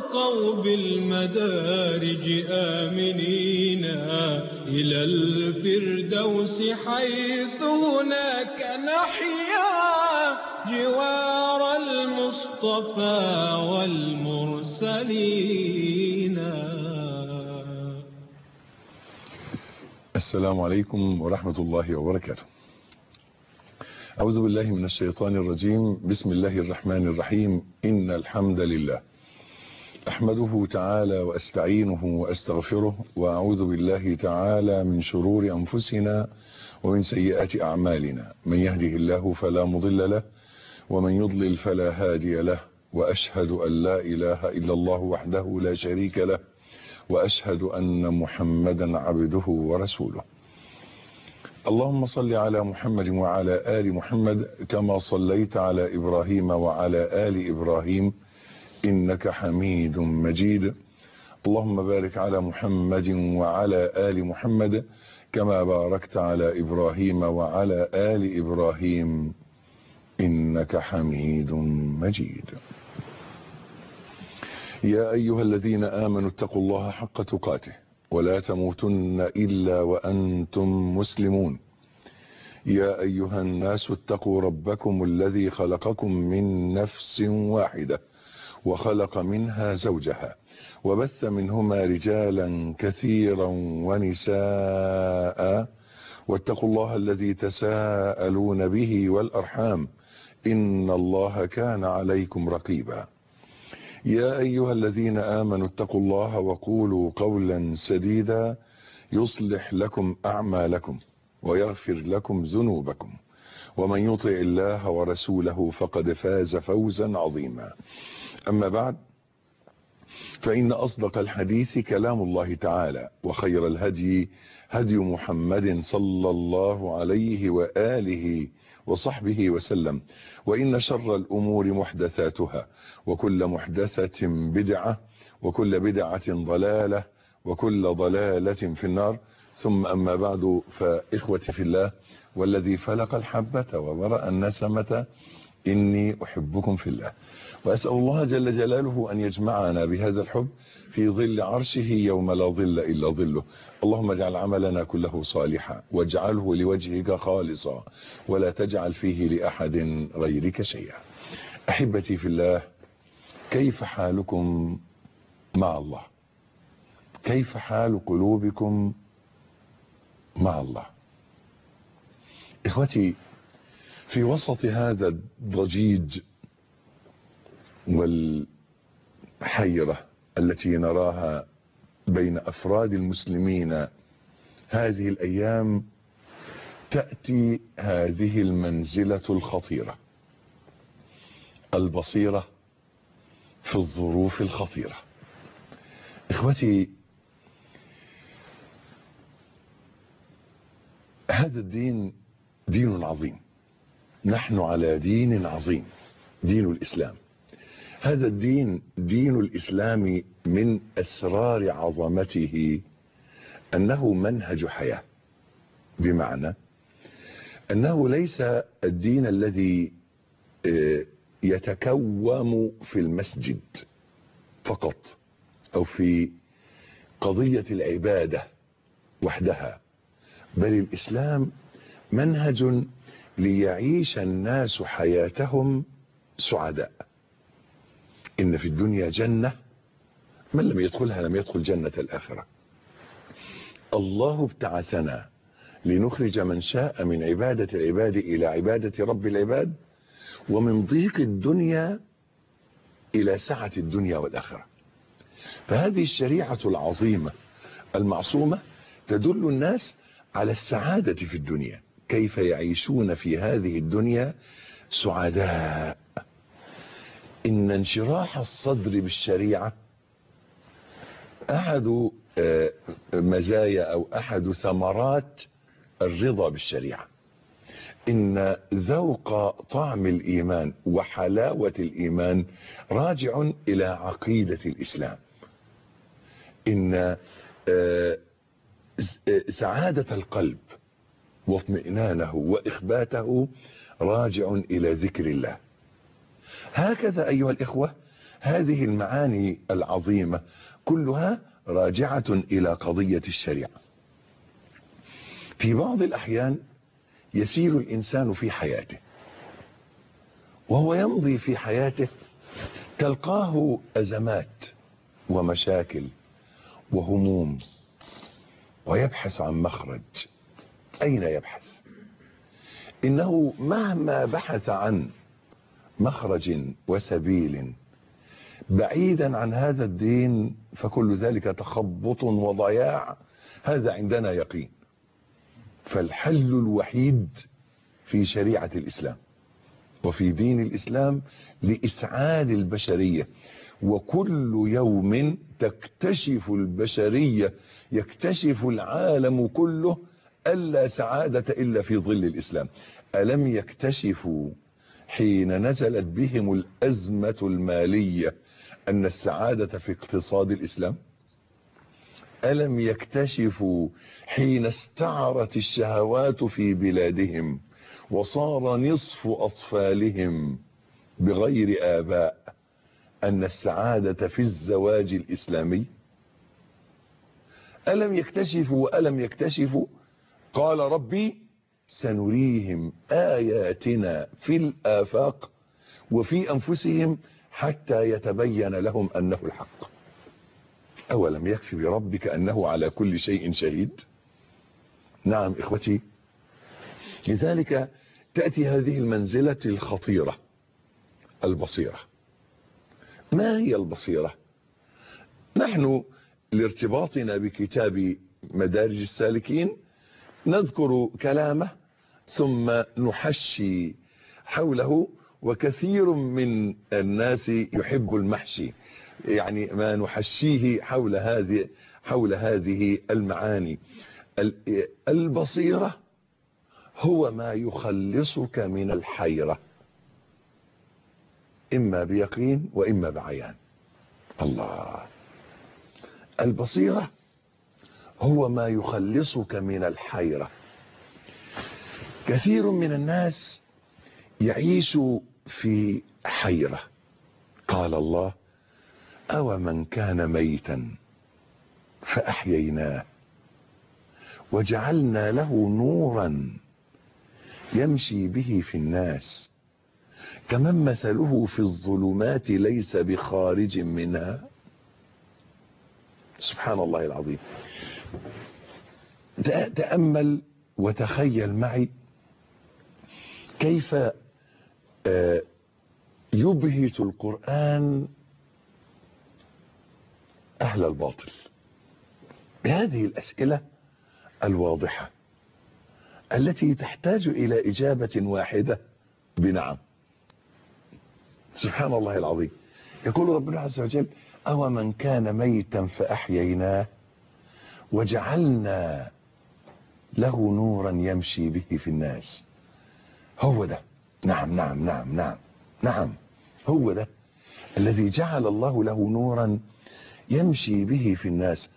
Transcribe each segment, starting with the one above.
وارقوا بالمدارج آمنين إلى الفردوس حيث هناك نحيا جوار المصطفى والمرسلين السلام عليكم ورحمة الله وبركاته أعوذ بالله من الشيطان الرجيم بسم الله الرحمن الرحيم إن الحمد لله أحمده تعالى وأستعينه وأستغفره وأعوذ بالله تعالى من شرور أنفسنا ومن سيئات أعمالنا من يهده الله فلا مضل له ومن يضلل فلا هادي له وأشهد أن لا إله إلا الله وحده لا شريك له وأشهد أن محمدا عبده ورسوله اللهم صل على محمد وعلى آل محمد كما صليت على إبراهيم وعلى آل إبراهيم إنك حميد مجيد اللهم بارك على محمد وعلى آل محمد كما باركت على إبراهيم وعلى آل إبراهيم إنك حميد مجيد يا أيها الذين آمنوا اتقوا الله حق تقاته ولا تموتن إلا وأنتم مسلمون يا أيها الناس اتقوا ربكم الذي خلقكم من نفس واحدة وخلق منها زوجها وبث منهما رجالا كثيرا ونساء واتقوا الله الذي تساءلون به والأرحام إن الله كان عليكم رقيبا يا أيها الذين آمنوا اتقوا الله وقولوا قولا سديدا يصلح لكم أعمالكم ويغفر لكم ذنوبكم ومن يطع الله ورسوله فقد فاز فوزا عظيما أما بعد فإن أصدق الحديث كلام الله تعالى وخير الهدي هدي محمد صلى الله عليه وآله وصحبه وسلم وإن شر الأمور محدثاتها وكل محدثة بدعة وكل بدعة ضلالة وكل ضلالة في النار ثم أما بعد فإخوتي في الله والذي فلق الحبة وبرأ النسمة إني أحبكم في الله وأسأل الله جل جلاله أن يجمعنا بهذا الحب في ظل عرشه يوم لا ظل إلا ظله اللهم اجعل عملنا كله صالحا واجعله لوجهك خالصا ولا تجعل فيه لأحد غيرك شيئا أحبتي في الله كيف حالكم مع الله كيف حال قلوبكم مع الله إخوتي في وسط هذا الضجيج والحيرة التي نراها بين أفراد المسلمين هذه الأيام تأتي هذه المنزلة الخطيرة البصيرة في الظروف الخطيرة إخوتي هذا الدين دين عظيم نحن على دين عظيم دين الإسلام هذا الدين دين الإسلام من أسرار عظمته أنه منهج حياة بمعنى أنه ليس الدين الذي يتكوم في المسجد فقط أو في قضية العبادة وحدها بل الإسلام منهج ليعيش الناس حياتهم سعداء إن في الدنيا جنة من لم يدخلها لم يدخل جنة الآخرة الله ابتعثنا لنخرج من شاء من عبادة العباد إلى عبادة رب العباد ومن ضيق الدنيا إلى سعة الدنيا والآخرة فهذه الشريعة العظيمة المعصومة تدل الناس على السعادة في الدنيا كيف يعيشون في هذه الدنيا سعداء إن انشراح الصدر بالشريعة أحد مزايا أو أحد ثمرات الرضا بالشريعة إن ذوق طعم الإيمان وحلاوة الإيمان راجع إلى عقيدة الإسلام إن سعادة القلب واطمئنانه وإخباته راجع إلى ذكر الله هكذا أيها الإخوة هذه المعاني العظيمة كلها راجعة إلى قضية الشريعة في بعض الأحيان يسير الإنسان في حياته وهو يمضي في حياته تلقاه أزمات ومشاكل وهموم ويبحث عن مخرج أين يبحث إنه مهما بحث عن مخرج وسبيل بعيدا عن هذا الدين فكل ذلك تخبط وضياع هذا عندنا يقين فالحل الوحيد في شريعة الإسلام وفي دين الإسلام لإسعاد البشرية وكل يوم تكتشف البشرية يكتشف العالم كله ألا سعادة إلا في ظل الإسلام ألم يكتشفوا حين نزلت بهم الأزمة المالية أن السعادة في اقتصاد الإسلام ألم يكتشفوا حين استعرت الشهوات في بلادهم وصار نصف أطفالهم بغير آباء أن السعادة في الزواج الإسلامي ألم يكتشفوا وألم يكتشفوا قال ربي سنريهم آياتنا في الآفاق وفي أنفسهم حتى يتبين لهم أنه الحق أولم يكفي بربك أنه على كل شيء شهيد نعم إخوتي لذلك تأتي هذه المنزلة الخطيرة البصيرة ما هي البصيرة نحن لارتباطنا بكتاب مدارج السالكين نذكر كلامه ثم نحشي حوله وكثير من الناس يحب المحشي يعني ما نحشيه حول هذه حول هذه المعاني البصيرة هو ما يخلصك من الحيرة إما بيقين وإما بعيان الله البصيرة هو ما يخلصك من الحيرة كثير من الناس يعيش في حيرة قال الله أو من كان ميتا فأحييناه وجعلنا له نورا يمشي به في الناس كمن مثله في الظلمات ليس بخارج منها سبحان الله العظيم تأمل وتخيل معي كيف يبهت القرآن أهل الباطل بهذه الأسئلة الواضحة التي تحتاج إلى إجابة واحدة بنعم سبحان الله العظيم يقول ربنا عز وجل أو من كان ميتا فأحييناه وجعلنا له نورا يمشي به في الناس هو ده نعم نعم نعم نعم نعم هو ده الذي جعل الله له نورا يمشي به في الناس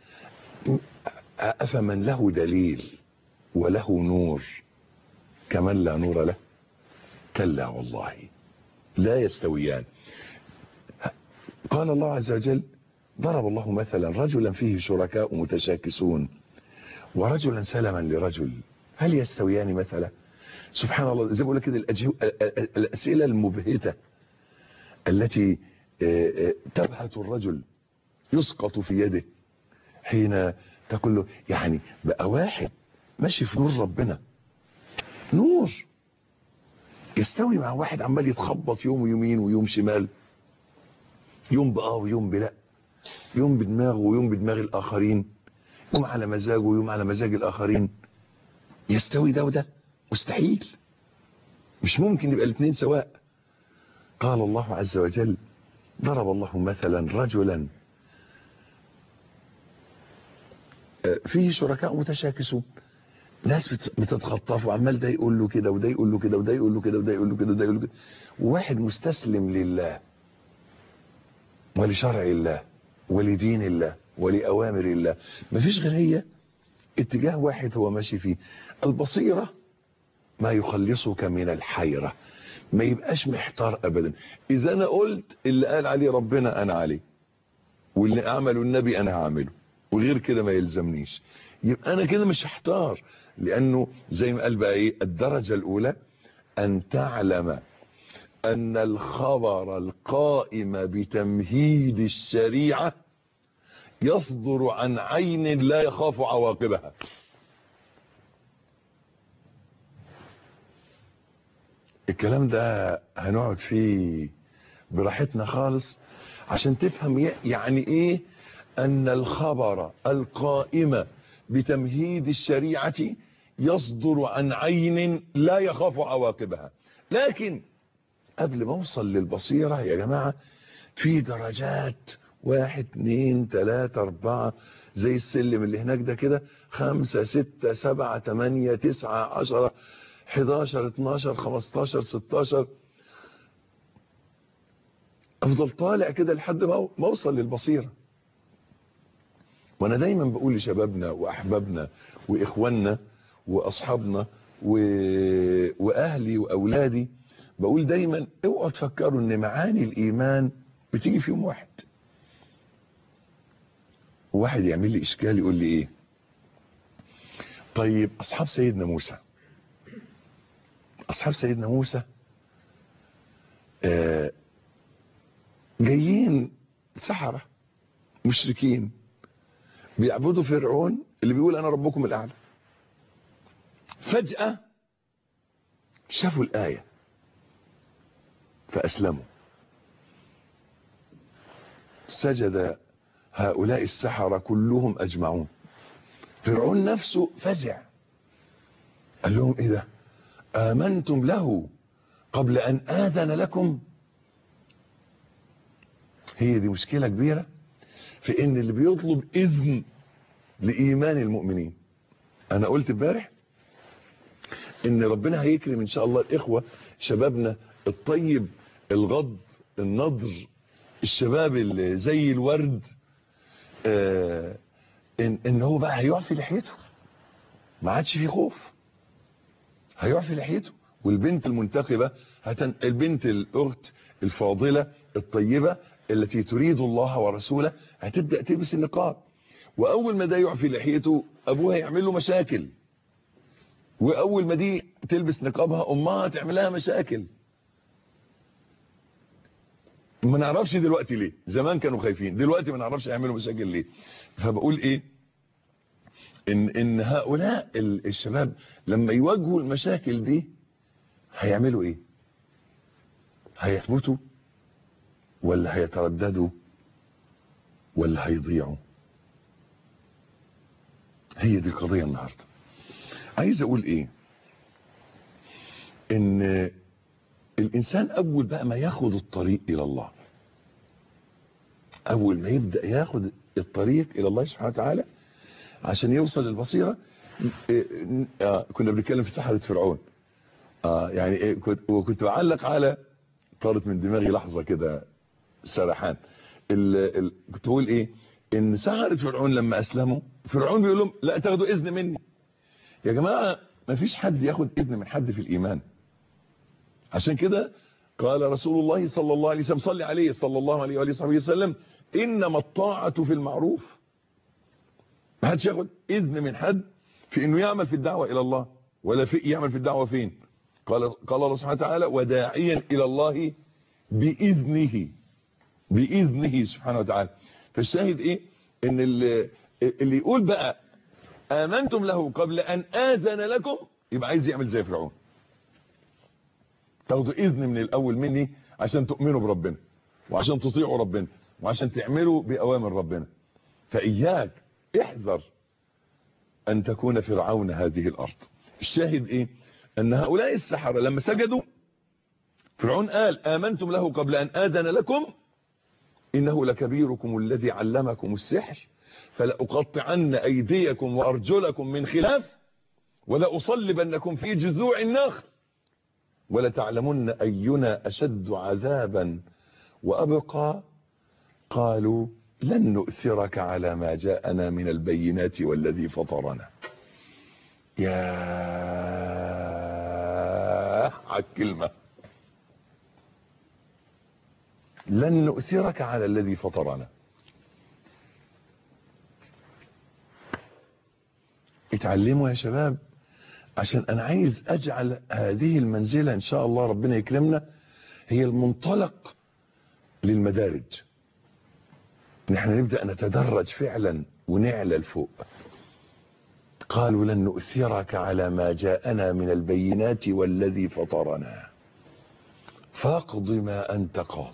أفمن له دليل وله نور كمن لا نور له كلا والله لا يستويان قال الله عز وجل ضرب الله مثلا رجلا فيه شركاء متشاكسون ورجلا سلما لرجل هل يستويان مثلا سبحان الله زي ما بقول كده الأسئلة المبهتة التي تبهت الرجل يسقط في يده حين تقول له يعني بقى واحد ماشي في نور ربنا نور يستوي مع واحد عمال يتخبط يوم يمين ويوم شمال يوم بآه ويوم بلا يوم بدماغه ويوم بدماغ الآخرين يوم على مزاجه ويوم على مزاج الآخرين يستوي ده وده مستحيل مش ممكن يبقى الاثنين سواء قال الله عز وجل ضرب الله مثلا رجلا فيه شركاء متشاكسون ناس بتتخطف وعمال ده يقول له كده وده يقول له كده وده يقول له كده وده يقول له كده وده يقول له كده وواحد مستسلم لله ولشرع الله ولدين الله ولأوامر الله مفيش غير هي اتجاه واحد هو ماشي فيه البصيرة ما يخلصك من الحيرة ما يبقاش محتار ابدا اذا انا قلت اللي قال عليه ربنا انا عليه واللي عمله النبي انا هعمله وغير كده ما يلزمنيش يبقى انا كده مش هحتار لانه زي ما قال بقى ايه الدرجة الاولى ان تعلم ان الخبر القائم بتمهيد الشريعة يصدر عن عين لا يخاف عواقبها الكلام ده هنقعد فيه براحتنا خالص عشان تفهم يعني ايه ان الخبر القائم بتمهيد الشريعة يصدر عن عين لا يخاف عواقبها لكن قبل ما اوصل للبصيرة يا جماعة في درجات واحد اتنين تلاتة اربعة زي السلم اللي هناك ده كده خمسة ستة سبعة تمانية تسعة عشرة حداشر اتناشر خمستاشر ستاشر افضل طالع كده لحد ما اوصل للبصيرة وانا دايما بقول لشبابنا واحبابنا واخواننا واصحابنا و... واهلي واولادي بقول دايما اوعوا تفكروا ان معاني الايمان بتيجي في يوم واحد واحد يعمل لي اشكال يقول لي ايه طيب اصحاب سيدنا موسى اصحاب سيدنا موسى آه جايين سحرة مشركين بيعبدوا فرعون اللي بيقول انا ربكم الاعلى فجأة شافوا الآية فأسلموا سجد هؤلاء السحرة كلهم أجمعون فرعون نفسه فزع قال لهم إيه ده آمنتم له قبل أن آذن لكم هي دي مشكلة كبيرة في ان اللي بيطلب اذن لإيمان المؤمنين انا قلت امبارح ان ربنا هيكرم ان شاء الله الاخوة شبابنا الطيب الغض النضر الشباب اللي زي الورد آه ان, إن هو بقى هيعفي لحيته ما عادش فيه خوف هيعفي لحيته والبنت المنتقبة هتن... البنت الاخت الفاضلة الطيبة التي تريد الله ورسوله هتبدأ تلبس النقاب واول ما ده يعفي لحيته ابوها يعمل له مشاكل واول ما دي تلبس نقابها امها تعمل لها مشاكل ما نعرفش دلوقتي ليه زمان كانوا خايفين دلوقتي ما نعرفش يعملوا مشاكل ليه فبقول ايه ان ان هؤلاء الشباب لما يواجهوا المشاكل دي هيعملوا ايه هيثبتوا ولا هيترددوا ولا هيضيعوا هي دي القضية النهاردة عايز اقول ايه ان الانسان اول بقى ما ياخد الطريق الى الله اول ما يبدأ ياخد الطريق الى الله سبحانه وتعالى عشان يوصل للبصيرة آه كنا بنتكلم في سحرة فرعون آه يعني إيه كنت وكنت بعلق على طارت من دماغي لحظة كده سرحان ال ال كنت بقول ايه ان سحرة فرعون لما اسلموا فرعون بيقول لهم لا تاخدوا اذن مني يا جماعة ما فيش حد ياخد اذن من حد في الايمان عشان كده قال رسول الله صلى الله عليه وسلم صلي عليه صلى الله عليه وآله وصحبه وسلم انما الطاعة في المعروف ما حدش ياخد اذن من حد في انه يعمل في الدعوة الى الله ولا في يعمل في الدعوة فين قال قال الله سبحانه وتعالى وداعيا الى الله باذنه باذنه سبحانه وتعالى فالشاهد ايه ان اللي, اللي يقول بقى امنتم له قبل ان اذن لكم يبقى عايز يعمل زي فرعون تاخدوا اذن من الاول مني عشان تؤمنوا بربنا وعشان تطيعوا ربنا وعشان تعملوا باوامر ربنا فاياك احذر ان تكون فرعون هذه الارض الشاهد ايه ان هؤلاء السحرة لما سجدوا فرعون قال امنتم له قبل ان اذن لكم انه لكبيركم الذي علمكم السحر فلأقطعن ايديكم وارجلكم من خلاف ولأصلبنكم في جذوع النخل ولتعلمن اينا اشد عذابا وابقى قالوا لن نؤثرك على ما جاءنا من البينات والذي فطرنا يا على الكلمة لن نؤثرك على الذي فطرنا اتعلموا يا شباب عشان انا عايز اجعل هذه المنزلة ان شاء الله ربنا يكرمنا هي المنطلق للمدارج نحن نبدأ نتدرج فعلا ونعلى لفوق قالوا لن نؤثرك على ما جاءنا من البينات والذي فطرنا فاقض ما أنت قاض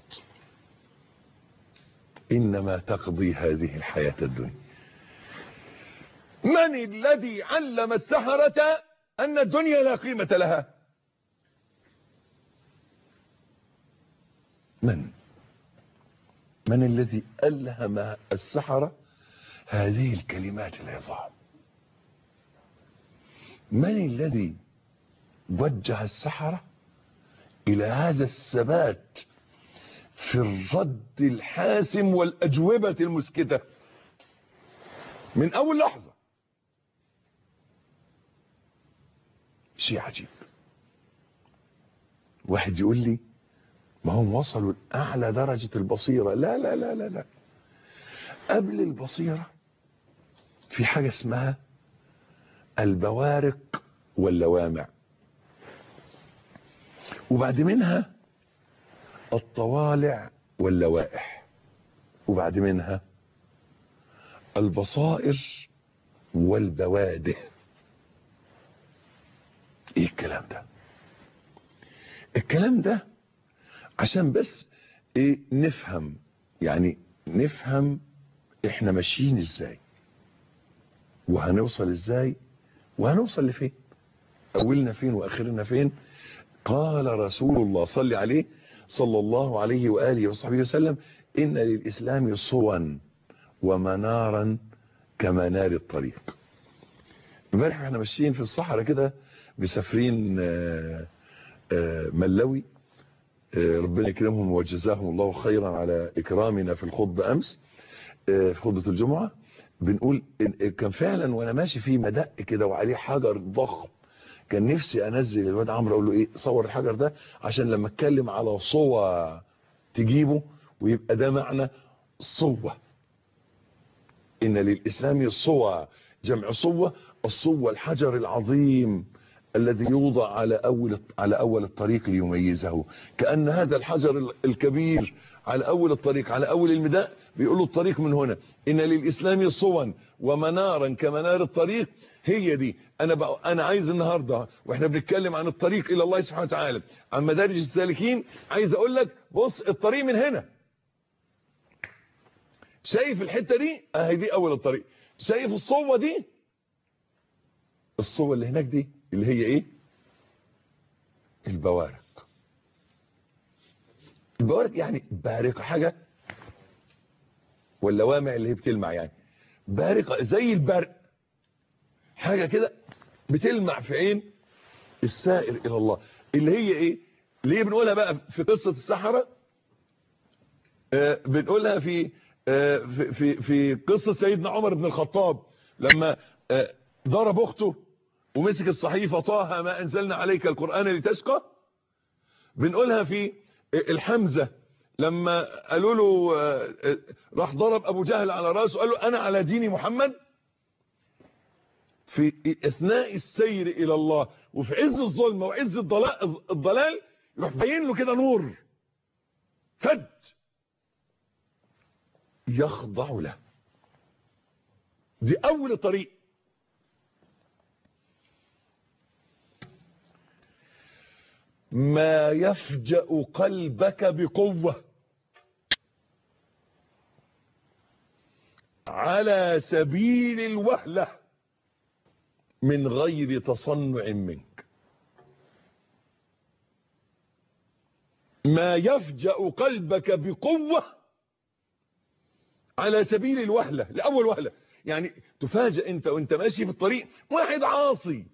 إنما تقضي هذه الحياة الدنيا من الذي علم السحرة أن الدنيا لا قيمة لها من من الذي ألهم السحرة هذه الكلمات العظام من الذي وجه السحرة إلى هذا الثبات في الرد الحاسم والأجوبة المسكتة من أول لحظة شيء عجيب واحد يقول لي ما هم وصلوا لأعلى درجة البصيرة لا لا لا لا لا قبل البصيرة في حاجة اسمها البوارق واللوامع وبعد منها الطوالع واللوائح وبعد منها البصائر والبوادئ ايه الكلام ده الكلام ده عشان بس ايه نفهم يعني نفهم احنا ماشيين ازاي وهنوصل ازاي وهنوصل لفين اولنا فين واخرنا فين قال رسول الله صلى عليه صلى الله عليه وآله وصحبه وسلم إن للإسلام صوا ومنارا كمنار الطريق امبارح احنا ماشيين في الصحراء كده مسافرين ملوي ربنا يكرمهم وجزاهم الله خيرا على إكرامنا في الخطبة أمس في خطبة الجمعة بنقول كان فعلا وانا ماشي في مدق كده وعليه حجر ضخم كان نفسي انزل الواد عمرو اقول له ايه صور الحجر ده عشان لما اتكلم على صوة تجيبه ويبقى ده معنى صوة ان للاسلام صوة جمع صوة الصوة الحجر العظيم الذي يوضع على اول على اول الطريق ليميزه كأن هذا الحجر الكبير على اول الطريق على اول المداء بيقولوا الطريق من هنا ان للاسلام صوا ومنارا كمنار الطريق هي دي انا بقى انا عايز النهارده واحنا بنتكلم عن الطريق الى الله سبحانه وتعالى عن مدارج السالكين عايز اقول لك بص الطريق من هنا شايف الحته دي اهي دي اول الطريق شايف الصوه دي الصوه اللي هناك دي اللي هي ايه البوارق البوارق يعني بارقه حاجه واللوامع اللي هي بتلمع يعني بارقه زي البرق حاجة كده بتلمع في عين السائر الى الله اللي هي ايه اللي هي بنقولها بقى في قصة السحرة آه بنقولها في, آه في, في, في قصة سيدنا عمر بن الخطاب لما آه ضرب اخته ومسك الصحيفة طه ما انزلنا عليك القرآن لتشقى بنقولها في الحمزة لما قالوا له راح ضرب ابو جهل على راسه قال له انا على دين محمد في اثناء السير الى الله وفي عز الظلم وعز الضلال, الضلال يروح باين له كده نور فج يخضع له دي اول طريق ما يفجأ قلبك بقوة على سبيل الوهله من غير تصنع منك ما يفجأ قلبك بقوة على سبيل الوهلة لأول وهلة يعني تفاجأ انت وانت ماشي في الطريق واحد عاصي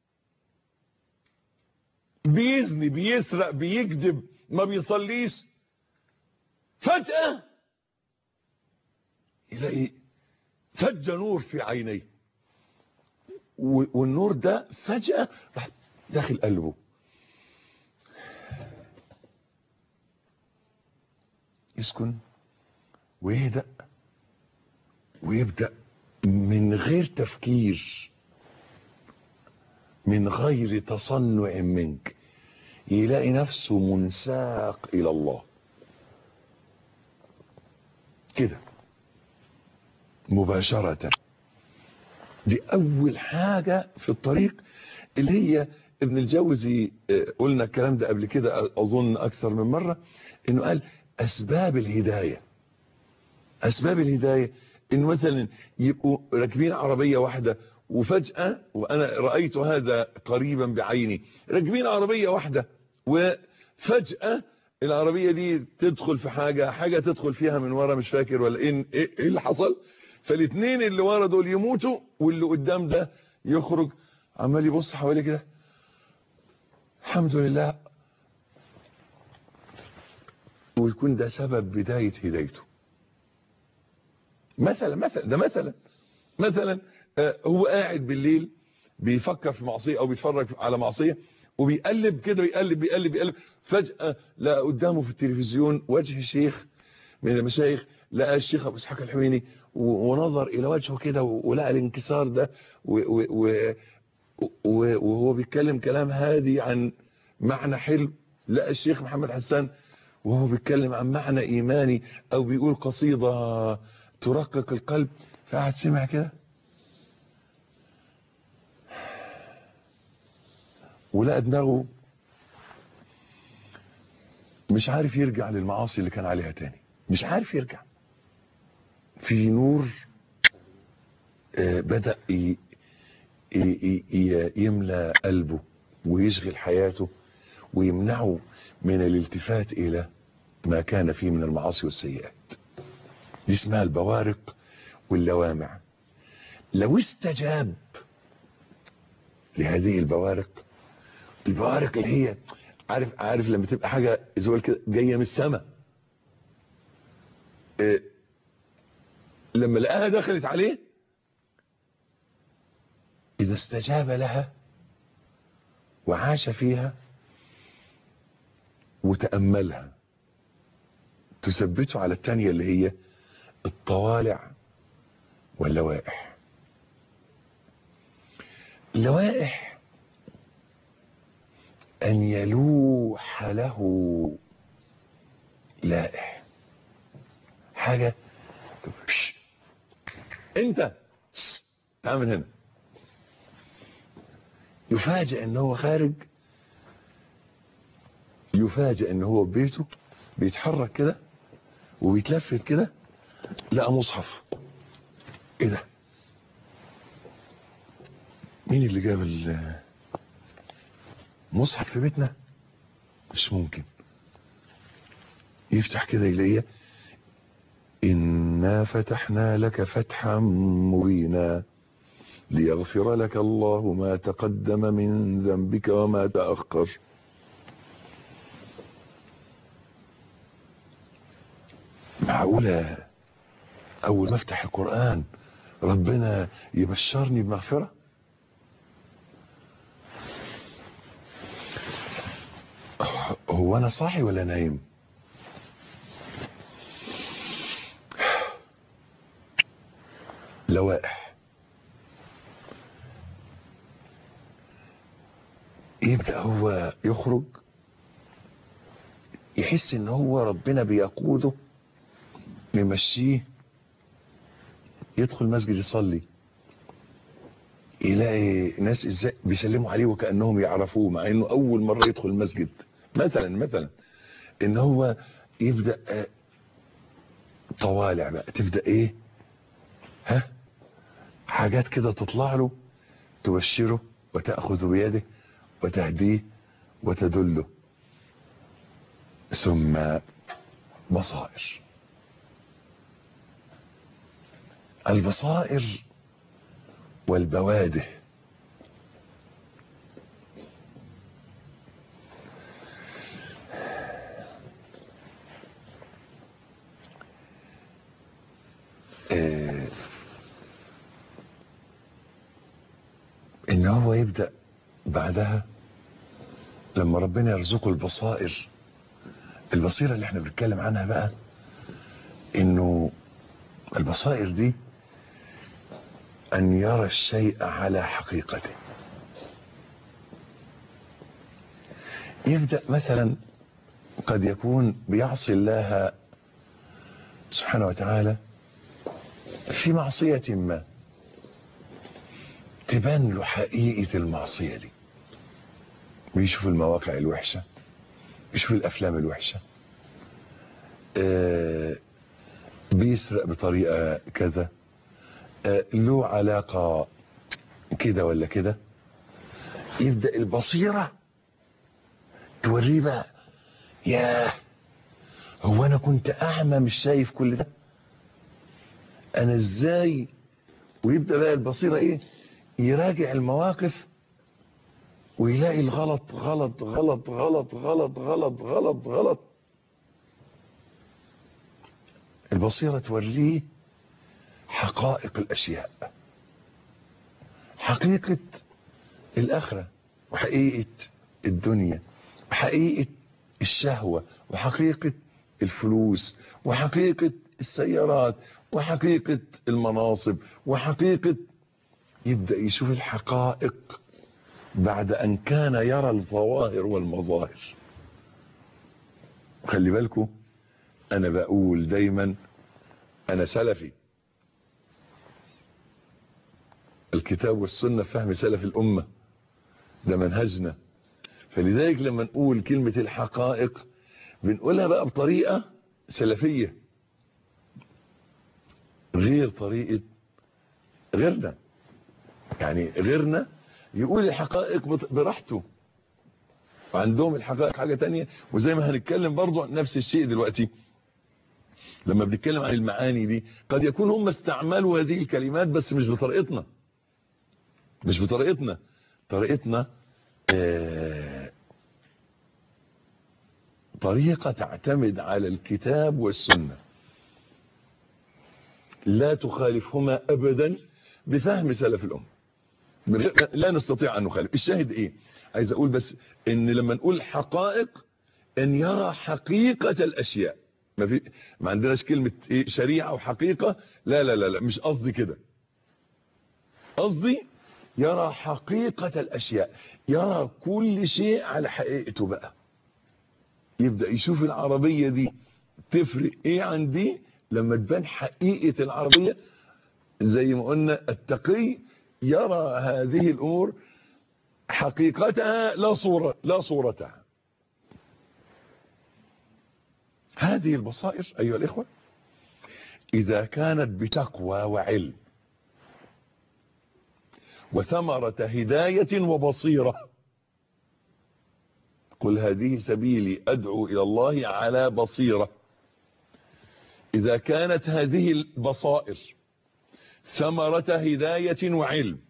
بيزني بيسرق بيكذب ما بيصليش فجأة يلاقي فج نور في عينيه والنور ده فجأة راح داخل قلبه يسكن ويهدأ ويبدأ من غير تفكير من غير تصنع منك يلاقي نفسه منساق إلى الله كده مباشرة دي أول حاجة في الطريق اللي هي ابن الجوزي قلنا الكلام ده قبل كده أظن أكثر من مرة إنه قال أسباب الهداية أسباب الهداية إنه مثلا يبقوا راكبين عربية واحدة وفجأة وأنا رأيت هذا قريبا بعيني راكبين عربية واحدة وفجأة العربية دي تدخل في حاجة حاجة تدخل فيها من ورا مش فاكر ولا ايه ايه اللي حصل فالاثنين اللي ورا دول يموتوا واللي قدام ده يخرج عمال يبص حواليه كده الحمد لله ويكون ده سبب بداية هدايته مثلا مثلا ده مثلا مثلا هو قاعد بالليل بيفكر في معصية او بيتفرج على معصية وبيقلب كده بيقلب بيقلب بيقلب فجأة لقى قدامه في التلفزيون وجه شيخ من المشايخ لقى الشيخ ابو اسحاق الحويني ونظر الى وجهه كده ولقى الانكسار ده وهو بيتكلم كلام هادي عن معنى حلو لقى الشيخ محمد حسان وهو بيتكلم عن معنى ايماني او بيقول قصيدة ترقق القلب فقعد سمع كده ولقى دماغه مش عارف يرجع للمعاصي اللي كان عليها تاني مش عارف يرجع في نور بدأ يملى قلبه ويشغل حياته ويمنعه من الالتفات إلى ما كان فيه من المعاصي والسيئات دي اسمها البوارق واللوامع لو استجاب لهذه البوارق البوارق اللي هي عارف عارف لما تبقى حاجة زوال كده جاية من السماء إيه لما لقاها دخلت عليه إذا استجاب لها وعاش فيها وتأملها تثبته على التانية اللي هي الطوالع واللوائح اللوائح أن يلوح له لائح حاجة انت تعال من هنا يفاجئ ان هو خارج يفاجئ ان هو ببيته بيتحرك كده وبيتلفت كده لقى مصحف ايه ده مين اللي جاب المصحف في بيتنا مش ممكن يفتح كده يلاقيه إنا فتحنا لك فتحا مبينا ليغفر لك الله ما تقدم من ذنبك وما تأخر معقولة أول ما افتح القرآن ربنا يبشرني بمغفرة هو أنا صاحي ولا نايم لوائح يبدأ هو يخرج يحس ان هو ربنا بيقوده يمشيه يدخل مسجد يصلي يلاقي ناس ازاي بيسلموا عليه وكأنهم يعرفوه مع انه اول مرة يدخل المسجد مثلا مثلا ان هو يبدأ طوالع بقى تبدأ ايه ها حاجات كده تطلع له تبشره وتأخذ بيده وتهديه وتدله ثم بصائر البصائر والبواده آه ان هو يبدأ بعدها لما ربنا يرزقه البصائر البصيرة اللي احنا بنتكلم عنها بقى انه البصائر دي ان يرى الشيء على حقيقته يبدأ مثلا قد يكون بيعصي الله سبحانه وتعالى في معصية ما تبان له حقيقة المعصية دي بيشوف المواقع الوحشة بيشوف الأفلام الوحشة آه بيسرق بطريقة كذا آه له علاقة كده ولا كده يبدأ البصيرة توريه بقى ياه هو انا كنت اعمى مش شايف كل ده انا ازاي ويبدأ بقى البصيرة ايه يراجع المواقف ويلاقي الغلط غلط غلط غلط غلط غلط غلط غلط البصيرة توريه حقائق الاشياء حقيقة الاخرة وحقيقة الدنيا وحقيقة الشهوة وحقيقة الفلوس وحقيقة السيارات وحقيقة المناصب وحقيقة يبدأ يشوف الحقائق بعد أن كان يرى الظواهر والمظاهر خلي بالكم أنا بقول دايما أنا سلفي الكتاب والسنة فهم سلف الأمة ده منهجنا فلذلك لما نقول كلمة الحقائق بنقولها بقى بطريقة سلفية غير طريقة غيرنا يعني غيرنا يقول الحقائق براحته وعندهم الحقائق حاجة تانية وزي ما هنتكلم برضو عن نفس الشيء دلوقتي لما بنتكلم عن المعاني دي قد يكون هم استعملوا هذه الكلمات بس مش بطريقتنا مش بطريقتنا طريقتنا آه طريقة تعتمد على الكتاب والسنة لا تخالفهما أبدا بفهم سلف الأمة لا نستطيع أن نخالف الشاهد إيه عايز أقول بس إن لما نقول حقائق أن يرى حقيقة الأشياء ما, في ما عندناش كلمة إيه شريعة وحقيقة لا لا لا, لا مش قصدي كده قصدي يرى حقيقة الأشياء يرى كل شيء على حقيقته بقى يبدأ يشوف العربية دي تفرق ايه عن دي لما تبان حقيقة العربية زي ما قلنا التقي يرى هذه الأمور حقيقتها لا صورة لا صورتها هذه البصائر أيها الإخوة إذا كانت بتقوى وعلم وثمرة هداية وبصيرة قل هذه سبيلي أدعو إلى الله على بصيرة إذا كانت هذه البصائر ثمرة هداية وعلم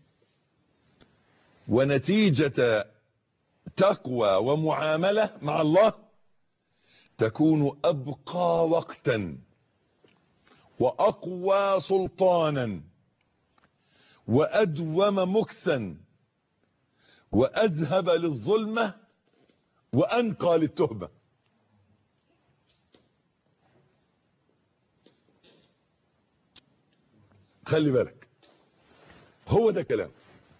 ونتيجة تقوى ومعاملة مع الله تكون أبقى وقتا وأقوى سلطانا وأدوم مكثا وأذهب للظلمة وأنقى للتهمة خلي بالك هو ده كلام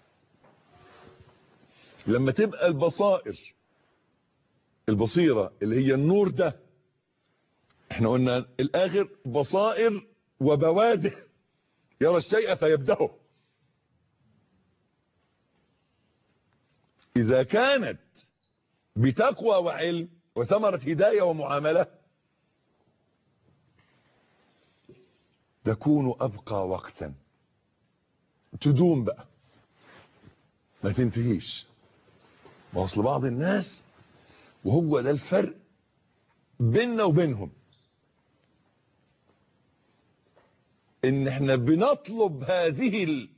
لما تبقى البصائر البصيرة اللي هي النور ده احنا قلنا الاخر بصائر وبوادر يرى الشيء فيبدأه اذا كانت بتقوى وعلم وثمرة هداية ومعاملة تكون أبقى وقتا تدوم بقى ما تنتهيش واصل بعض الناس وهو ده الفرق بيننا وبينهم ان احنا بنطلب هذه ال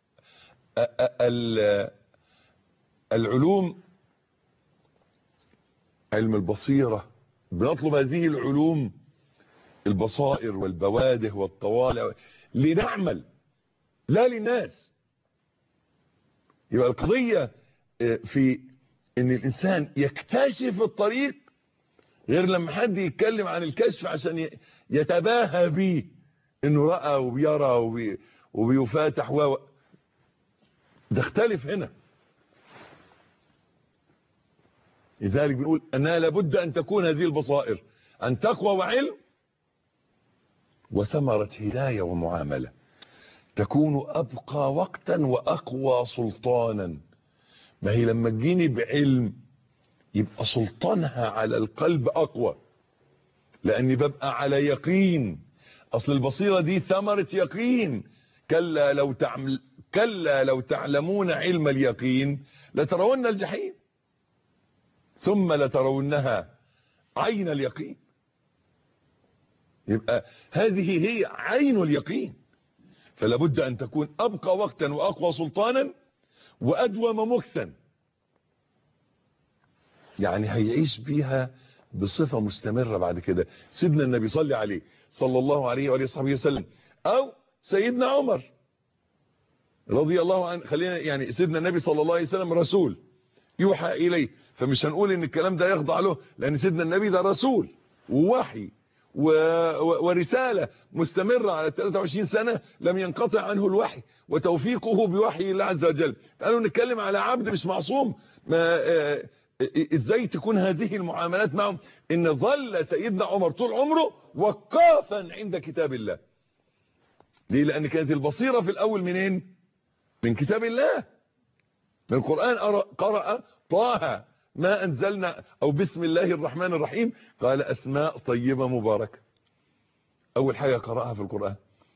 ال العلوم علم البصيرة بنطلب هذه العلوم البصائر والبواده والطوالع لنعمل لا للناس يبقى القضية في ان الانسان يكتشف الطريق غير لما حد يتكلم عن الكشف عشان يتباهى بيه انه رأى وبيرى وبي وبيفاتح و ده اختلف هنا لذلك بنقول انها لابد ان تكون هذه البصائر ان تقوى وعلم وثمرة هداية ومعاملة تكون ابقى وقتا واقوى سلطانا ما هي لما تجيني بعلم يبقى سلطانها على القلب اقوى لاني ببقى على يقين اصل البصيرة دي ثمرة يقين كلا لو تعمل كلا لو تعلمون علم اليقين لترون الجحيم ثم لترونها عين اليقين يبقى هذه هي عين اليقين فلا بد ان تكون ابقى وقتا واقوى سلطانا وادوم مكثا يعني هيعيش بيها بصفة مستمرة بعد كده سيدنا النبي صلى عليه صلى الله عليه وآله وصحبه وسلم او سيدنا عمر رضي الله عنه خلينا يعني سيدنا النبي صلى الله عليه وسلم رسول يوحى اليه فمش هنقول ان الكلام ده يخضع له لان سيدنا النبي ده رسول ووحي و... و... ورسالة مستمرة على 23 سنة لم ينقطع عنه الوحي وتوفيقه بوحي الله عز وجل قالوا نتكلم على عبد مش معصوم ما آه... ازاي تكون هذه المعاملات معهم ان ظل سيدنا عمر طول عمره وقافا عند كتاب الله ليه لان كانت البصيرة في الاول منين من كتاب الله من القرآن قرأ طه ما أنزلنا أو بسم الله الرحمن الرحيم قال أسماء طيبة مباركة أول حاجة قرأها في القرآن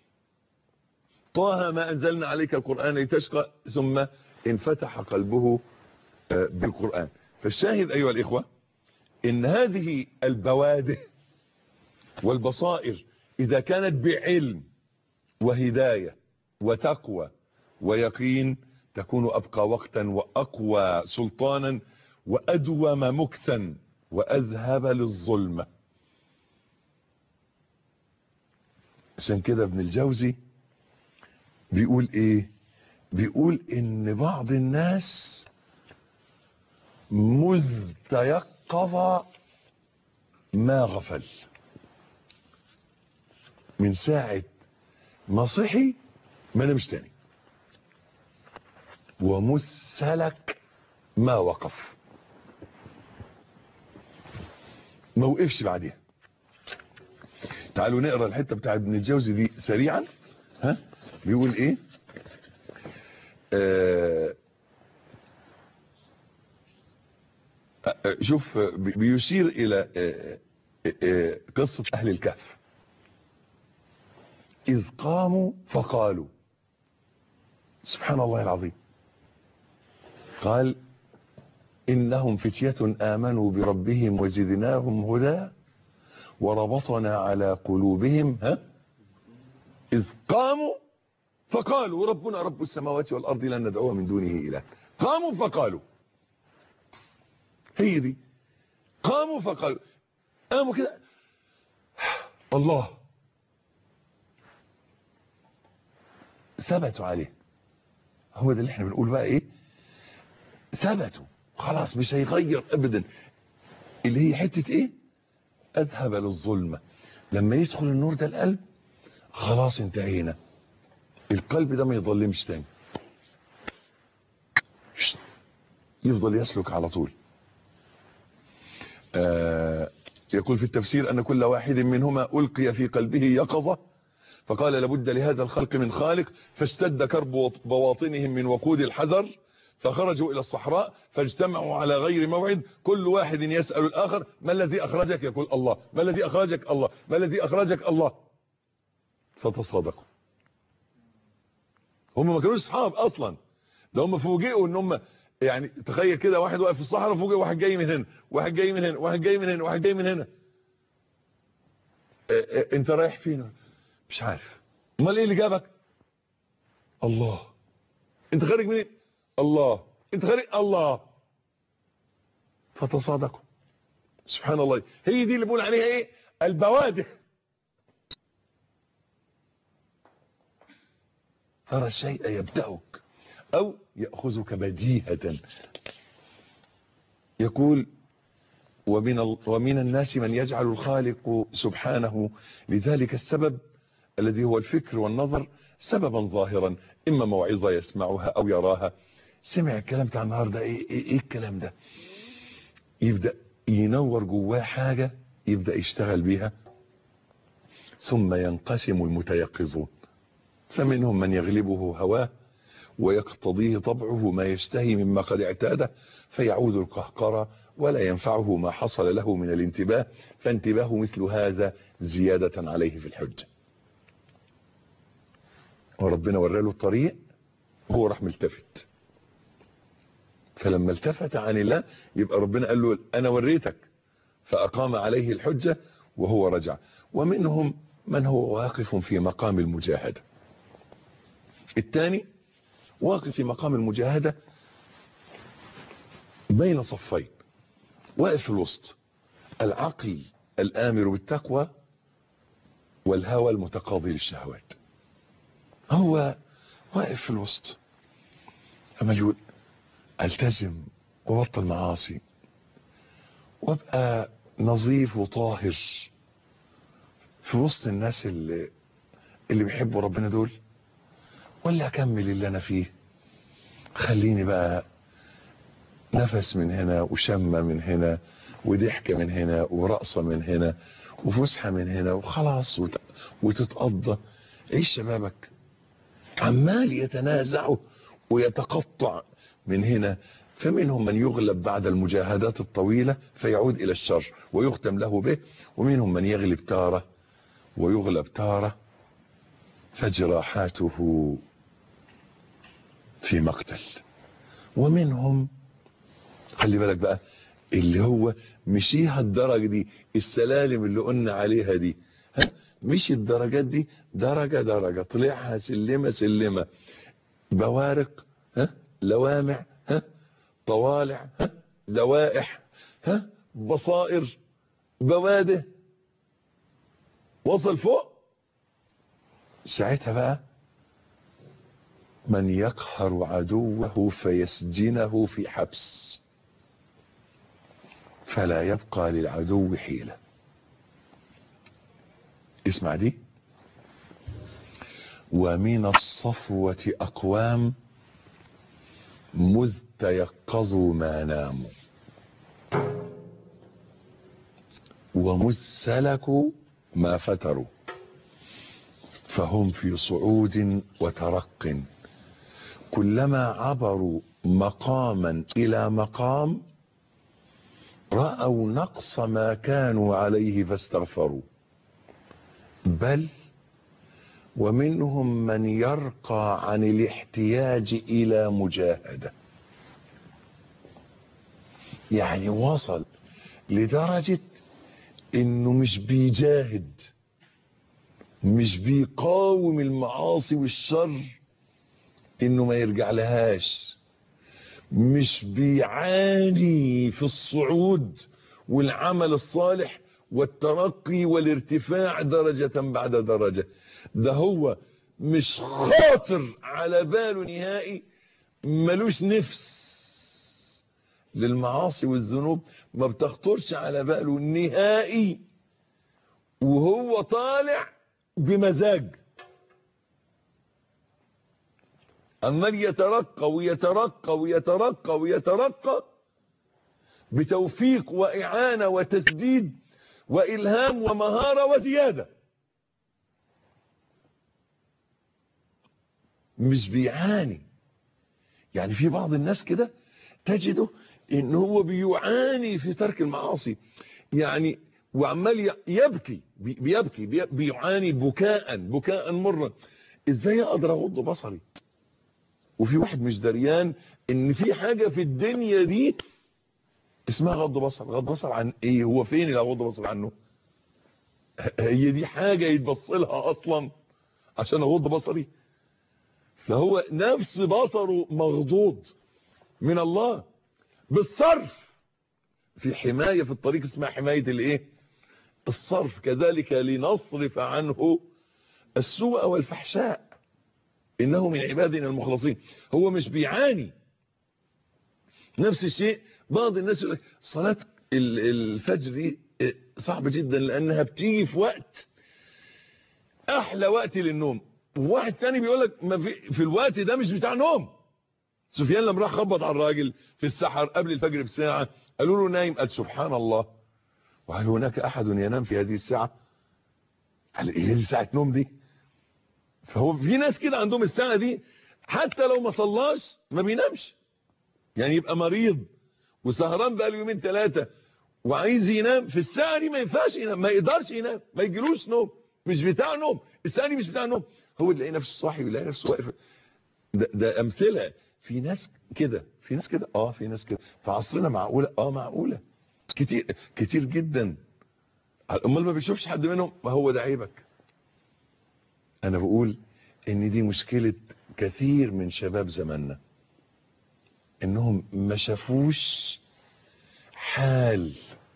طه ما أنزلنا عليك القرآن لتشقى ثم انفتح قلبه بالقرآن فالشاهد أيها الإخوة إن هذه البوادئ والبصائر إذا كانت بعلم وهداية وتقوى ويقين تكون أبقى وقتا وأقوى سلطانا وأدوم مكثا وأذهب للظلمة عشان كده ابن الجوزي بيقول ايه بيقول ان بعض الناس مذ تيقظ ما غفل من ساعة ما صحي ما نمش تاني ومذ سلك ما وقف ما وقفش بعدها تعالوا نقرا الحته بتاع ابن الجوزي دي سريعا ها بيقول ايه آه شوف بيشير الى آه آه قصه اهل الكهف اذ قاموا فقالوا سبحان الله العظيم قال إنهم فتية آمنوا بربهم وزدناهم هدى وربطنا على قلوبهم ها إذ قاموا فقالوا ربنا رب السماوات والأرض لن ندعو من دونه إله قاموا فقالوا هي دي قاموا فقالوا قاموا كده الله ثبتوا عليه هو ده اللي احنا بنقول بقى ايه ثبتوا خلاص مش هيغير ابدا اللي هي حتة ايه اذهب للظلمة لما يدخل النور ده القلب خلاص انتهينا القلب ده ما يظلمش تاني يفضل يسلك على طول آه يقول في التفسير ان كل واحد منهما القي في قلبه يقظة فقال لابد لهذا الخلق من خالق فاشتد كرب بواطنهم من وقود الحذر فخرجوا الى الصحراء فاجتمعوا على غير موعد كل واحد يسأل الاخر ما الذي اخرجك يقول الله ما الذي اخرجك الله ما الذي اخرجك الله فتصادقوا هم ما كانوش اصحاب اصلا ده هم فوجئوا ان هم يعني تخيل كده واحد واقف في الصحراء فوجئ واحد جاي من هنا واحد جاي من هنا واحد جاي من هنا واحد جاي من هنا اه اه انت رايح فين مش عارف امال ايه اللي جابك الله انت خارج منين الله انت خارج الله فتصادقوا سبحان الله هي دي اللي بقول عليها ايه البوادر ترى الشيء يبدأك او يأخذك بديهة يقول ومن, ومن الناس من يجعل الخالق سبحانه لذلك السبب الذي هو الفكر والنظر سببا ظاهرا إما موعظة يسمعها أو يراها سمع الكلام بتاع النهاردة إيه, إيه, إيه الكلام ده يبدأ ينور جواه حاجة يبدأ يشتغل بيها ثم ينقسم المتيقظون فمنهم من يغلبه هواه ويقتضيه طبعه ما يشتهي مما قد اعتاده فيعود القهقرة ولا ينفعه ما حصل له من الانتباه فانتباه مثل هذا زيادة عليه في الحجة وربنا وراله الطريق هو راح ملتفت فلما التفت عن الله يبقى ربنا قال له انا وريتك فاقام عليه الحجة وهو رجع ومنهم من هو واقف في مقام المجاهدة الثاني واقف في مقام المجاهدة بين صفين واقف في الوسط العقل الآمر بالتقوى والهوى المتقاضي للشهوات هو واقف في الوسط أما يقول التزم وبطل معاصي وابقى نظيف وطاهر في وسط الناس اللي اللي بيحبوا ربنا دول ولا اكمل اللي انا فيه خليني بقى نفس من هنا وشمة من هنا وضحكة من هنا ورقصة من هنا وفسحة من هنا وخلاص وت... وتتقضى عيش شبابك عمال يتنازعوا ويتقطع من هنا فمنهم من يغلب بعد المجاهدات الطويلة فيعود إلى الشر ويختم له به ومنهم من يغلب تارة ويغلب تارة فجراحاته في مقتل ومنهم خلي بالك بقى اللي هو مشيها الدرجة دي السلالم اللي قلنا عليها دي ها مش الدرجات دي درجة درجة طلعها سلمة سلمة بوارق ها لوامع ها طوالع ها لوائح ها بصائر بواده وصل فوق ساعتها بقى من يقهر عدوه فيسجنه في حبس فلا يبقى للعدو حيلة اسمع دي ومن الصفوة أقوام مذ تيقظوا ما ناموا ومذ سلكوا ما فتروا فهم في صعود وترق كلما عبروا مقاما إلى مقام رأوا نقص ما كانوا عليه فاستغفروا بل ومنهم من يرقى عن الاحتياج إلى مجاهدة يعني وصل لدرجة انه مش بيجاهد مش بيقاوم المعاصي والشر انه ما يرجع لهاش مش بيعاني في الصعود والعمل الصالح والترقي والارتفاع درجة بعد درجة ده هو مش خاطر على باله نهائي ملوش نفس للمعاصي والذنوب ما بتخطرش على باله نهائي وهو طالع بمزاج عمال يترقى ويترقى ويترقى ويترقى بتوفيق وإعانة وتسديد وإلهام ومهارة وزيادة مش بيعاني يعني في بعض الناس كده تجده ان هو بيعاني في ترك المعاصي يعني وعمال يبكي بيبكي بيعاني بكاء بكاء مرا ازاي اقدر اغض بصري وفي واحد مش دريان ان في حاجة في الدنيا دي اسمها غض بصر غض بصر عن ايه هو فين اللي غض بصر عنه هي دي حاجة يتبص لها اصلا عشان اغض بصري فهو نفس بصره مغضوض من الله بالصرف في حماية في الطريق اسمها حماية الايه الصرف كذلك لنصرف عنه السوء والفحشاء انه من عبادنا المخلصين هو مش بيعاني نفس الشيء بعض الناس يقول لك صلاة ال- الفجر دي صعبة جدا لانها بتيجي في وقت احلى وقت للنوم وواحد تاني بيقول لك ما في, في الوقت ده مش بتاع نوم سفيان لما راح خبط على الراجل في السحر قبل الفجر بساعة قالوا له نايم قال سبحان الله وهل هناك احد ينام في هذه الساعة قال ايه دي ساعة نوم دي فهو في ناس كده عندهم الساعة دي حتى لو ما صلاش ما بينامش يعني يبقى مريض وسهران بقى يومين ثلاثة وعايز ينام في الساعة دي ما ينفعش ينام ما يقدرش ينام ما يجيلوش نوم مش بتاع نوم الساعة دي مش بتاع نوم هو يلاقي نفسه صاحي ويلاقي نفسه واقف ده, ده امثله في ناس كده في ناس كده اه في ناس كده في عصرنا معقوله اه معقوله كتير كتير جدا امال ما بيشوفش حد منهم ما هو ده عيبك انا بقول ان دي مشكله كثير من شباب زماننا انهم ما شافوش حال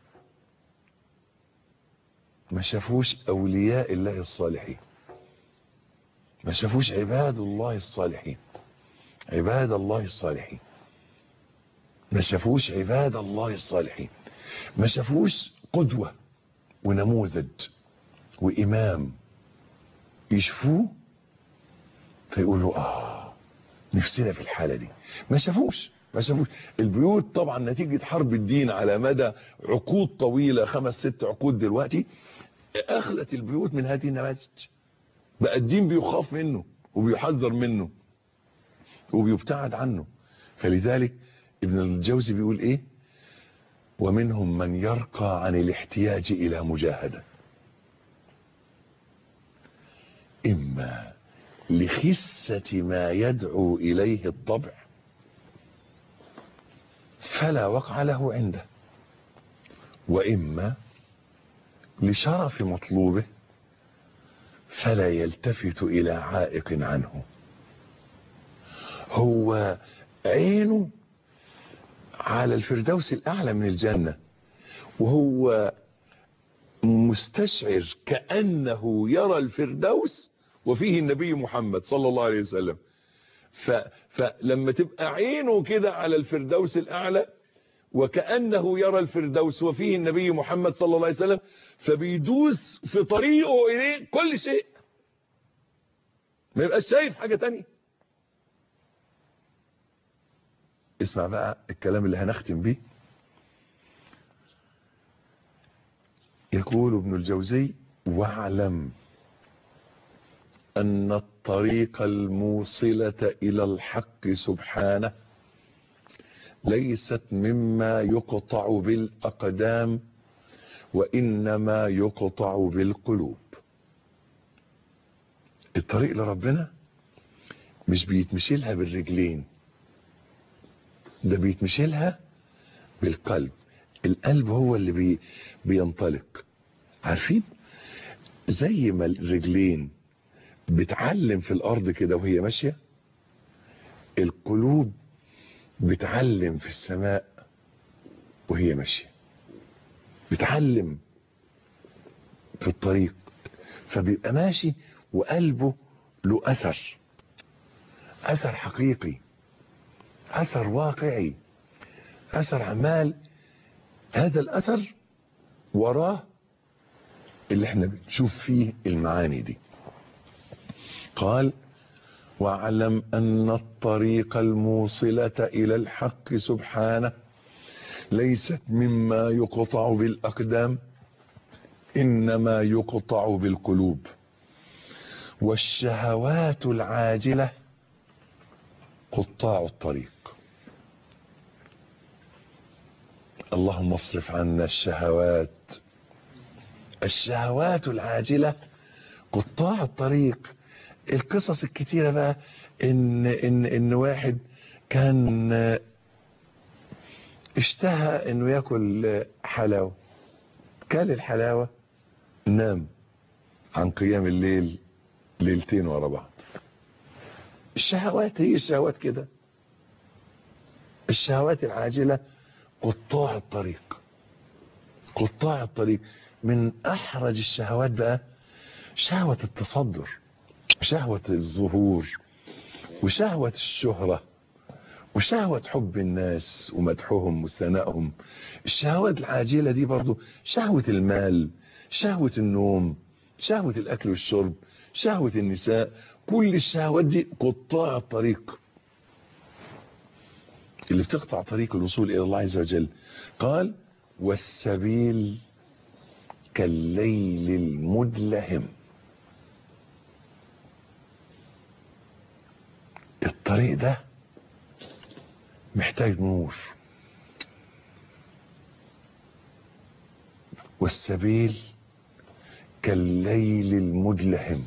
ما شافوش اولياء الله الصالحين ما شافوش عباد الله الصالحين عباد الله الصالحين ما شافوش عباد الله الصالحين ما شافوش قدوة ونموذج وإمام يشوفوه فيقولوا آه نفسنا في الحالة دي ما شافوش ما شافوش البيوت طبعا نتيجة حرب الدين على مدى عقود طويلة خمس ست عقود دلوقتي أخلت البيوت من هذه النماذج بقى الدين بيخاف منه وبيحذر منه وبيبتعد عنه فلذلك ابن الجوزي بيقول ايه ومنهم من يرقى عن الاحتياج الى مجاهدة اما لخسة ما يدعو اليه الطبع فلا وقع له عنده واما لشرف مطلوبه فلا يلتفت الى عائق عنه هو عينه على الفردوس الاعلى من الجنة وهو مستشعر كأنه يرى الفردوس وفيه النبي محمد صلى الله عليه وسلم ف فلما تبقى عينه كده على الفردوس الاعلى وكأنه يرى الفردوس وفيه النبي محمد صلى الله عليه وسلم فبيدوس في طريقه إليه كل شيء ما يبقاش شايف حاجة تانية اسمع بقى الكلام اللي هنختم بيه يقول ابن الجوزي واعلم أن الطريق الموصلة إلى الحق سبحانه ليست مما يقطع بالأقدام وإنما يقطع بالقلوب الطريق لربنا مش بيتمشيلها بالرجلين ده بيتمشيلها بالقلب القلب هو اللي بي بينطلق عارفين زي ما الرجلين بتعلم في الارض كده وهي ماشية القلوب بتعلم في السماء وهي ماشية بتعلم في الطريق فبيبقى ماشي وقلبه له اثر اثر حقيقي اثر واقعي اثر عمال هذا الاثر وراه اللي احنا بنشوف فيه المعاني دي قال واعلم ان الطريق الموصلة الى الحق سبحانه ليست مما يقطع بالاقدام انما يقطع بالقلوب والشهوات العاجلة قطاع الطريق اللهم اصرف عنا الشهوات الشهوات العاجلة قطاع الطريق القصص الكتيرة بقى ان, إن, إن واحد كان اشتهى انه ياكل حلاوة كل الحلاوة نام عن قيام الليل ليلتين ورا بعض الشهوات هي الشهوات كده الشهوات العاجلة قطاع الطريق قطاع الطريق من احرج الشهوات بقى شهوة التصدر شهوة الظهور وشهوة الشهرة وشهوة حب الناس ومدحهم وثنائهم الشهوات العاجلة دي برضو شهوة المال شهوة النوم شهوة الأكل والشرب شهوة النساء كل الشهوات دي قطاع الطريق اللي بتقطع طريق الوصول إلى الله عز وجل قال والسبيل كالليل المدلهم الطريق ده محتاج نور والسبيل كالليل المدلهم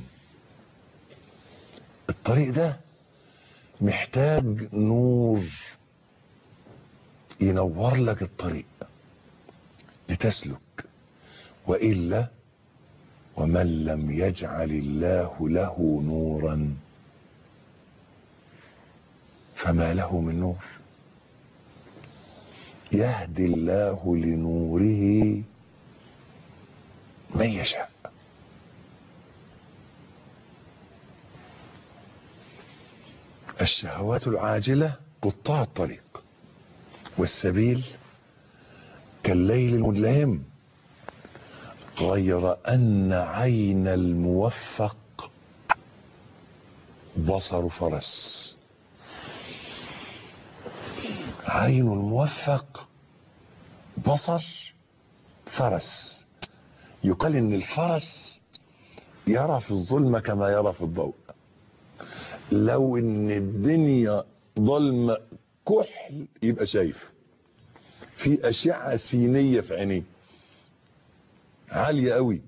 الطريق ده محتاج نور ينور لك الطريق لتسلك وإلا ومن لم يجعل الله له نورا فما له من نور يهدي الله لنوره من يشاء الشهوات العاجلة قطاع الطريق والسبيل كالليل المدلهم غير أن عين الموفق بصر فرس عين الموفق بصر فرس يقال ان الفرس يرى في الظلمة كما يرى في الضوء لو ان الدنيا ظلمة كحل يبقى شايف في اشعة سينية في عينيه عالية قوي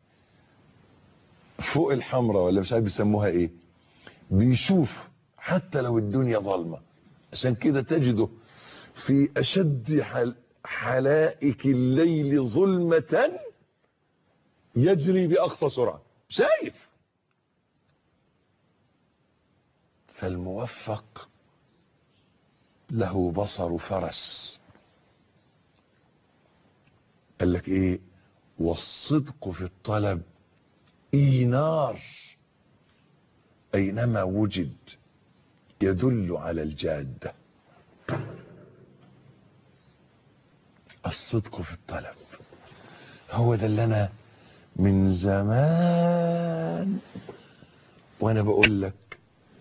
فوق الحمراء ولا مش عارف بيسموها ايه بيشوف حتى لو الدنيا ظلمة عشان كده تجده في اشد حل حلائك الليل ظلمة يجري باقصى سرعة شايف فالموفق له بصر فرس قال لك ايه والصدق في الطلب اينار اينما وجد يدل على الجاده الصدق في الطلب هو ده اللي انا من زمان وانا بقول لك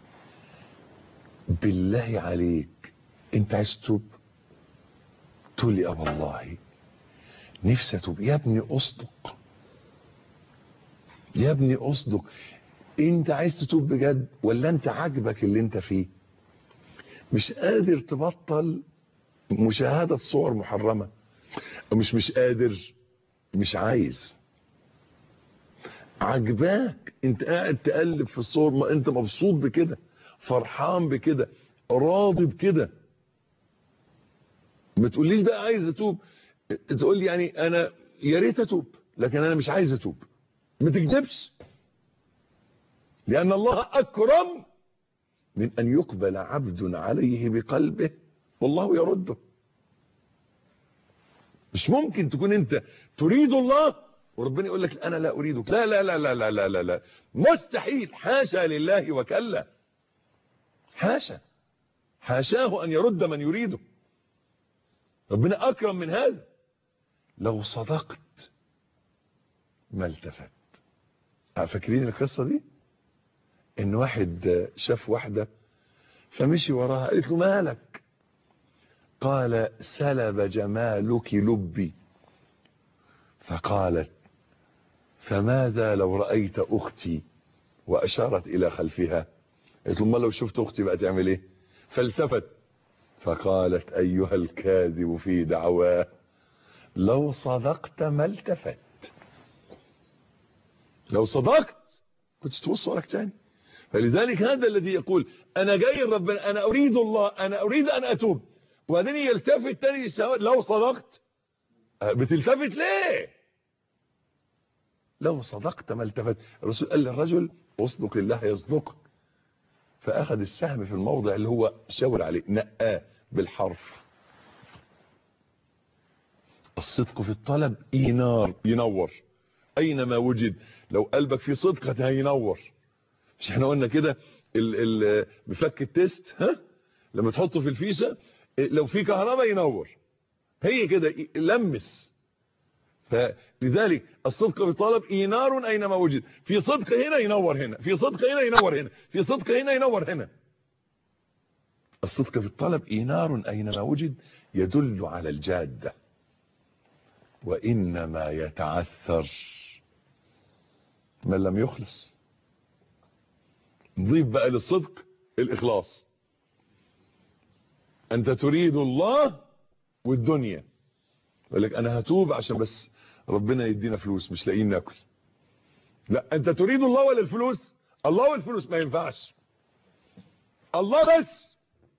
بالله عليك انت عايز تتوب تقول لي اه والله نفسي اتوب يا ابني اصدق يا ابني اصدق انت عايز تتوب بجد ولا انت عاجبك اللي انت فيه مش قادر تبطل مشاهدة صور محرمة مش مش قادر مش عايز عجباك انت قاعد تقلب في الصور ما انت مبسوط بكده فرحان بكده راضي بكده ما تقوليش بقى عايز اتوب تقول لي يعني انا يا ريت اتوب لكن انا مش عايز اتوب ما تكذبش لان الله اكرم من ان يقبل عبد عليه بقلبه والله يرده مش ممكن تكون انت تريد الله وربنا يقول لك انا لا اريدك لا لا لا لا لا لا لا, لا. مستحيل حاشا لله وكلا حاشا حاشاه ان يرد من يريده ربنا اكرم من هذا لو صدقت ما التفت فاكرين القصه دي ان واحد شاف واحده فمشي وراها قالت له مالك قال سلب جمالك لبي فقالت فماذا لو رأيت أختي وأشارت إلى خلفها قلت له لو شفت أختي بقى تعمل إيه فالتفت فقالت أيها الكاذب في دعواه لو صدقت ما التفت لو صدقت كنت تبص وراك تاني فلذلك هذا الذي يقول أنا جاي ربنا أنا أريد الله أنا أريد أن أتوب وبعدين يلتفت تاني الشهوات لو صدقت بتلتفت ليه لو صدقت ما التفت الرسول قال للرجل اصدق لله يصدقك فاخذ السهم في الموضع اللي هو شاور عليه نقاه بالحرف الصدق في الطلب اينار ينور اينما وجد لو قلبك في صدق هينور مش احنا قلنا كده مفك التست ها لما تحطه في الفيشه لو في كهرباء ينور هي كده لمس فلذلك الصدق بالطلب اينار اينما وجد في صدق هنا ينور هنا في صدق هنا ينور هنا في صدق هنا ينور هنا الصدق في الطلب اينار اينما وجد يدل على الجاده وانما يتعثر من لم يخلص نضيف بقى للصدق الاخلاص انت تريد الله والدنيا يقول لك انا هتوب عشان بس ربنا يدينا فلوس مش لاقيين ناكل لا انت تريد الله ولا الفلوس الله والفلوس ما ينفعش الله بس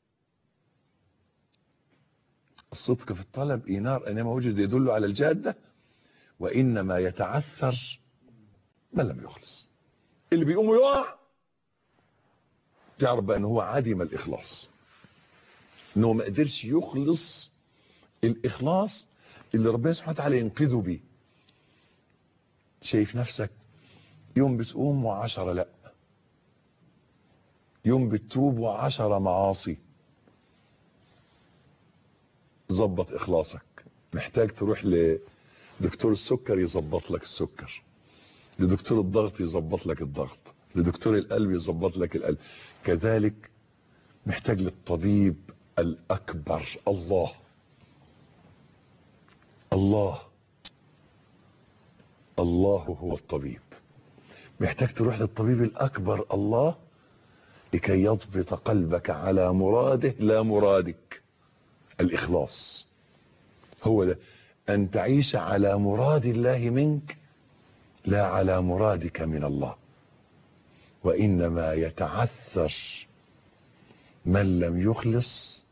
الصدق في الطلب اينار اينما وجد يدل على الجاده وانما يتعثر من لم يخلص اللي بيقوم يقع تعرف بقى ان هو عدم الاخلاص انه ما قدرش يخلص الاخلاص اللي ربنا سبحانه وتعالى ينقذه بيه شايف نفسك يوم بتقوم وعشرة لا يوم بتتوب وعشرة معاصي ظبط اخلاصك محتاج تروح لدكتور السكر يظبط لك السكر لدكتور الضغط يظبط لك الضغط لدكتور القلب يظبط لك القلب كذلك محتاج للطبيب الأكبر الله الله الله هو الطبيب محتاج تروح للطبيب الأكبر الله لكي يضبط قلبك على مراده لا مرادك الإخلاص هو ده أن تعيش على مراد الله منك لا على مرادك من الله وإنما يتعثر من لم يخلص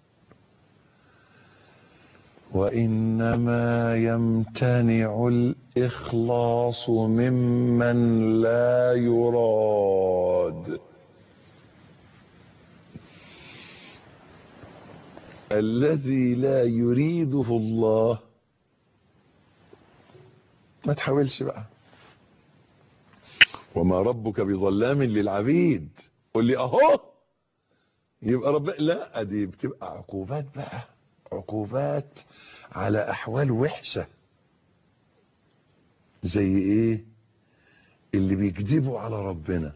وإنما يمتنع الإخلاص ممن لا يراد الذي لا يريده الله ما تحاولش بقى وما ربك بظلام للعبيد قول لي اهو يبقى رب لا دي بتبقى عقوبات بقى عقوبات على احوال وحشة زي ايه اللي بيكذبوا على ربنا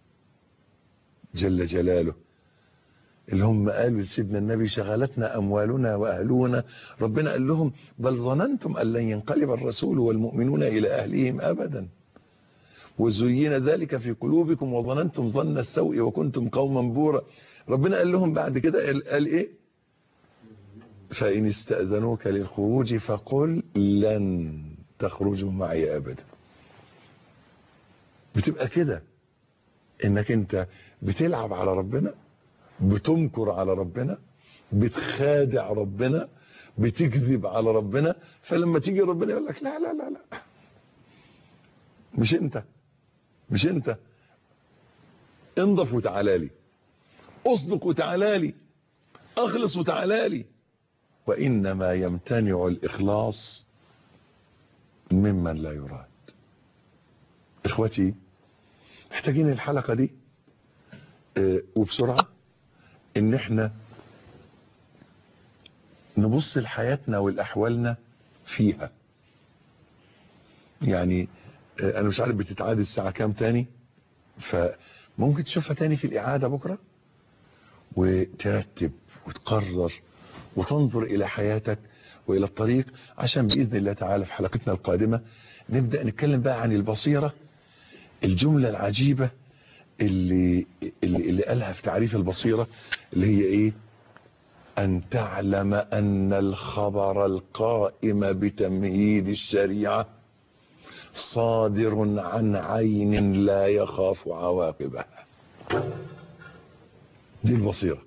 جل جلاله اللي هم قالوا لسيدنا النبي شغلتنا اموالنا واهلنا ربنا قال لهم بل ظننتم ان لن ينقلب الرسول والمؤمنون الى اهلهم ابدا وزين ذلك في قلوبكم وظننتم ظن السوء وكنتم قوما بورا ربنا قال لهم بعد كده قال, قال ايه فإن استأذنوك للخروج فقل لن تخرجوا معي أبدا بتبقى كده انك انت بتلعب على ربنا بتمكر على ربنا بتخادع ربنا بتكذب على ربنا فلما تيجي ربنا يقول لك لا لا لا لا مش انت مش انت انضف وتعالى لي اصدق وتعالى لي اخلص وتعالى لي وانما يمتنع الاخلاص ممن لا يراد اخوتي محتاجين الحلقة دي اه وبسرعة ان احنا نبص لحياتنا والاحوالنا فيها يعني اه انا مش عارف بتتعاد الساعة كام تاني فممكن تشوفها تاني في الاعادة بكرة وترتب وتقرر وتنظر الى حياتك والى الطريق عشان باذن الله تعالى في حلقتنا القادمة نبدأ نتكلم بقى عن البصيرة الجملة العجيبة اللي, اللي, اللي قالها في تعريف البصيرة اللي هي ايه ان تعلم ان الخبر القائم بتمهيد الشريعة صادر عن عين لا يخاف عواقبها دي البصيرة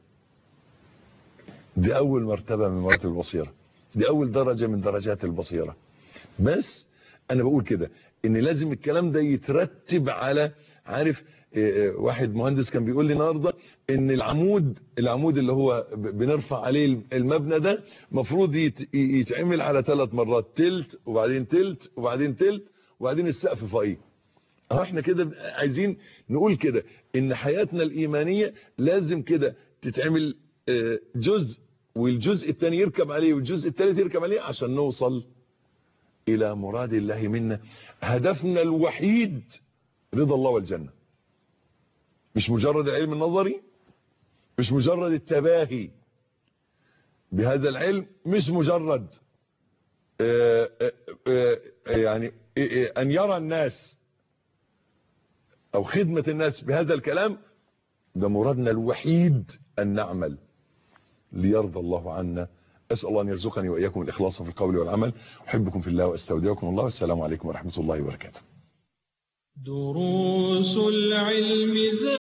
دي اول مرتبة من مراتب البصيرة دي اول درجة من درجات البصيرة بس انا بقول كده ان لازم الكلام ده يترتب على عارف واحد مهندس كان بيقول لي النهارده ان العمود العمود اللي هو بنرفع عليه المبنى ده مفروض يتعمل على ثلاث مرات تلت وبعدين تلت وبعدين تلت وبعدين السقف فوقيه اهو احنا كده عايزين نقول كده ان حياتنا الايمانيه لازم كده تتعمل آه، جزء والجزء الثاني يركب عليه والجزء الثالث يركب عليه عشان نوصل الى مراد الله منا هدفنا الوحيد رضا الله والجنة مش مجرد العلم النظري مش مجرد التباهي بهذا العلم مش مجرد آه، آه، آه، يعني آه، آه، ان يرى الناس او خدمة الناس بهذا الكلام ده مرادنا الوحيد ان نعمل ليرضى الله عنا اسال الله ان يرزقني واياكم الاخلاص في القول والعمل احبكم في الله واستودعكم الله والسلام عليكم ورحمه الله وبركاته دروس العلم زاد